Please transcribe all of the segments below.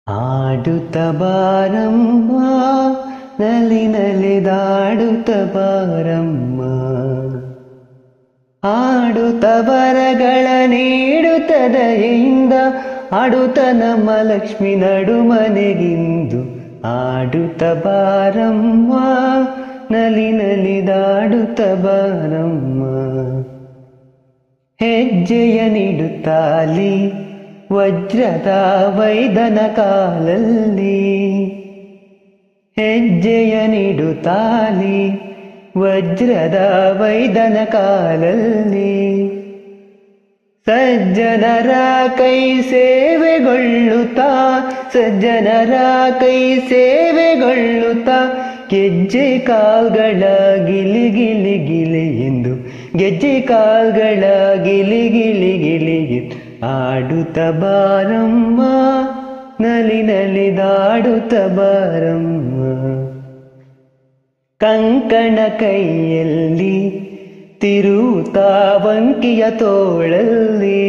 ಆಡುತ್ತ ಬಾರಮ್ಮ ನಲಿ ನಲಿದಾಡುತ್ತ ಬಾರಮ್ಮ ಆಡುತ್ತ ಬರಗಳ ನೀಡುತ್ತ ದಯೆಯಿಂದ ಆಡುತ್ತ ನಮ್ಮ ಲಕ್ಷ್ಮಿ ನಡು ಮನೆಗಿಂದು ಆಡುತ್ತ ಬಾರಮ್ಮ ನಲಿ ನಲಿದಾಡುತ್ತ ಬಾರಮ್ಮ ಹೆಜ್ಜೆಯ ನೀಡುತ್ತಾಲಿ ವಜ್ರದ ವೈದನ ಕಾಲಲ್ಲಿ ಹೆಜ್ಜೆಯ ನೀಡುತ್ತಾಲಿ ವಜ್ರದ ವೈದನ ಕಾಲಲ್ಲಿ ಸಜ್ಜನರ ಕೈ ಸೇವೆಗೊಳ್ಳುತ್ತಾ ಸಜ್ಜನರ ಕೈ ಸೇವೆಗೊಳ್ಳುತ್ತಾ ಗೆಜ್ಜೆ ಕಾಲ್ಗಳ ಗಿಲಿ ಗಿಲಿ ಗಿಲಿ ಎಂದು ಗೆಜ್ಜೆ ಕಾಲ್ಗಳ ಗಿಲಿ ಗಿಲಿ ಗಿಲಿ ಎಂದು ಆಡುತ್ತ ಬಾರಮ್ಮ ನಲಿ ನಲಿದಾಡುತ್ತ ಬಾರಮ್ಮ ಕಂಕಣ ಕೈಯಲ್ಲಿ ತಿರುವುತ್ತಾ ವಂಕಿಯ ತೋಳಲ್ಲಿ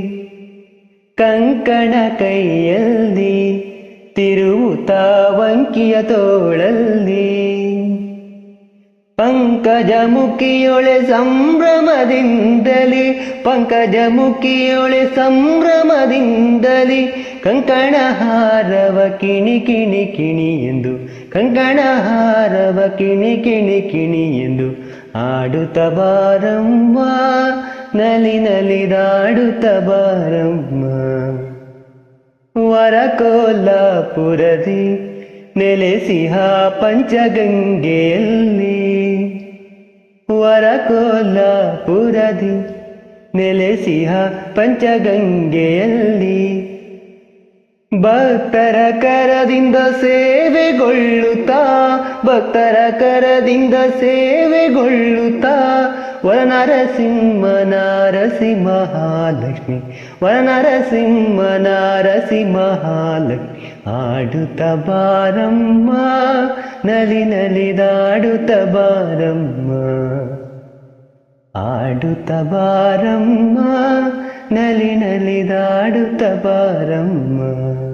ಕಂಕಣ ಕೈಯಲ್ಲಿ ತಿರುವುತ್ತಾ ವಂಕಿಯ ತೋಳಲ್ಲಿ ಪಂಕಜ ಮುಖಿಯೊಳೆ ಸಂಭ್ರಮದಿಂದಲಿ ಪಂಕಜ ಮುಖಿಯೊಳೆ ಸಂಭ್ರಮದಿಂದಲಿ ಕಂಕಣ ಹಾರವ ಕಿಣಿ ಕಿಣಿ ಕಿಣಿ ಎಂದು ಕಂಕಣ ಹಾರವ ಕಿಣಿ ಕಿಣಿ ಕಿಣಿ ಎಂದು ಆಡುತ್ತ ಬಾರಮ್ಮ ನಲಿ ನಲಿದಾಡುತ್ತ ಬಾರಮ್ಮ ವರಕೋಲ್ಲಾಪುರದಿ ನೆಲೆಸಿಹ ಪಂಚಗಂಗೆಯಲ್ಲಿ ವರಕೋಲ್ಲಾಪುರದಿ ನೆಲೆಸಿಹ ಪಂಚಗಂಗೆಯಲ್ಲಿ ಭಕ್ತರ ಕರದಿಂದ ಸೇವೆಗೊಳ್ಳುತ್ತಾ ಭಕ್ತರ ಕರದಿಂದ ಸೇವೆಗೊಳ್ಳುತ್ತಾ ವರನರಸಿಂಹ ನಾರಸಿ ಮಹಾಲಕ್ಷ್ಮಿ ವರನರಸಿಂಹ ನಾರಸಿ ಮಹಾಲಕ್ಷ್ಮಿ ಆಡುತ್ತ ಬಾರಮ್ಮ ನಲಿ ನಲಿದಾಡುತ್ತ ಬಾರಮ್ಮ ಆಡುತ್ತ ಬಾರಮ್ಮ ನಲಿ ನಲಿದಾಡುತ್ತ ಬಾರಮ್ಮ